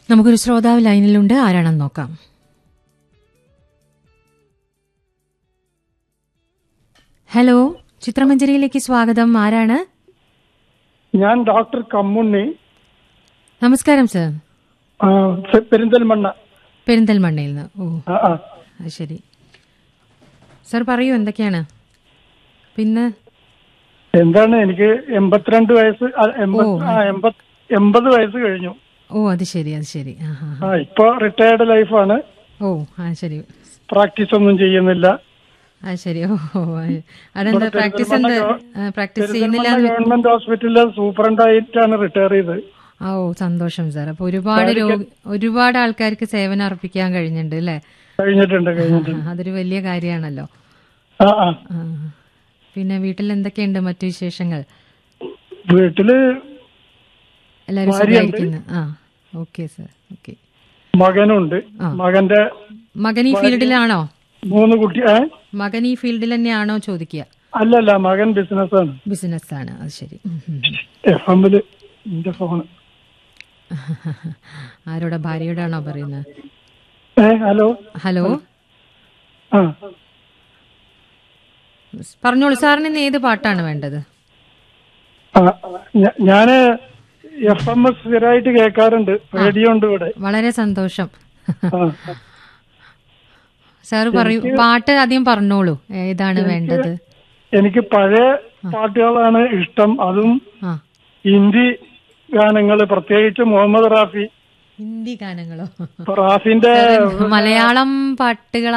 നമുക്കൊരു ശ്രോതാവ് ലൈനിലുണ്ട് ആരാണെന്ന് നോക്കാം ഹലോ ചിത്രമഞ്ജരിയിലേക്ക് സ്വാഗതം ആരാണ് ഞാൻ ഡോക്ടർ കമ്മുണ്ണി നമസ്കാരം സർ ആ, സെ- പെരിന്തൽമണ്ണ പെരിന്തൽമണ്ണയിൽ നിന്ന് ഓ ആ, ആ. അത് ശരി സർ പറയൂ എന്തൊക്കെയാണ് പിന്നെ എന്താണ് എനിക്ക് എൺപത്തിരണ്ട് വയസ്സ് ആ, എൺപത് ഓ. ആ, എൺപത് എൺപത് വയസ്സ് കഴിഞ്ഞു ഓ അത് ശരി അത് ശരി ആ ഹാ ആ ഇപ്പൊ റിട്ടയർഡ് ലൈഫാണ് ഓ ആ ശരി പ്രാക്ടീസ് ഒന്നും ചെയ്യുന്നില്ല ആ ശരി ഓ ഓ, ആ. അതെന്താ പ്രാക്ടീസ് എന്ത് പ്രാക്ടീസ് ചെയ്യുന്നില്ല പെരിന്തൽമണ്ണ ഗവൺമെന്റ് ഹോസ്പിറ്റലിലെ സൂപ്രണ്ടായിട്ടാണ് റിട്ടയർ ചെയ്തത് ആ ഓ സന്തോഷം സാർ അപ്പൊ ഒരുപാട് രോഗ ഒരുപാട് ആൾക്കാർക്ക് സേവനം അർപ്പിക്കാൻ കഴിഞ്ഞിട്ടുണ്ട് അല്ലേ കഴിഞ്ഞിട്ടുണ്ട് കഴിഞ്ഞിട്ടുണ്ട് അതൊരു വലിയ കാര്യമാണല്ലോ ആ ആ ആ. പിന്നെ വീട്ടിൽ എന്തൊക്കെയുണ്ട് മറ്റു വിശേഷങ്ങൾ വീട്ടില് എല്ലാവരും സുഖമായിരിക്കുന്നു ആ ഓക്കെ സാർ ഓക്കെ മകനുണ്ട് മകന്റെ മകൻ ഈ ഫീൽഡിലാണോ മൂന്ന് കുട്ടി ഏ മകൻ ഈ ഫീൽഡിൽ തന്നെയാണോ ചോദിക്കുക അല്ലല്ല മകൻ ബിസിനസ്സാണ് ബിസിനസ് ആണ് അത് ശരി ഉം, ഉം. എഫ് എമ്മില് എന്റെ ഫോണ് ആരോടെ ഭാര്യയോടാണോ പറയുന്നത് ഏ ഹലോ ഹലോ ആ പറഞ്ഞോളൂ സാറിന് ഇന്ന് ഏത് പാട്ടാണ് വേണ്ടത് ആ, ഞ- ഞാന് എഫ് എം എസ് സ്ഥിരമായിട്ട് കേൾക്കാറുണ്ട് റേഡിയോ ഉണ്ട് ഇവിടെ വളരെ സന്തോഷം ആ. സാർ പറയൂ പാട്ട് ആദ്യം പറഞ്ഞോളൂ ഏതാണ് വേണ്ടത് എനിക്ക് പഴയ പാട്ടുകളാണ് ഇഷ്ടം അതും ആ ഹിന്ദി ഗാനങ്ങൾ പ്രത്യേകിച്ച് മുഹമ്മദ് റാഫി ഹിന്ദി ഗാനങ്ങളോ ഇപ്പൊ റാഫിന്റെ മലയാളം പാട്ടുകൾ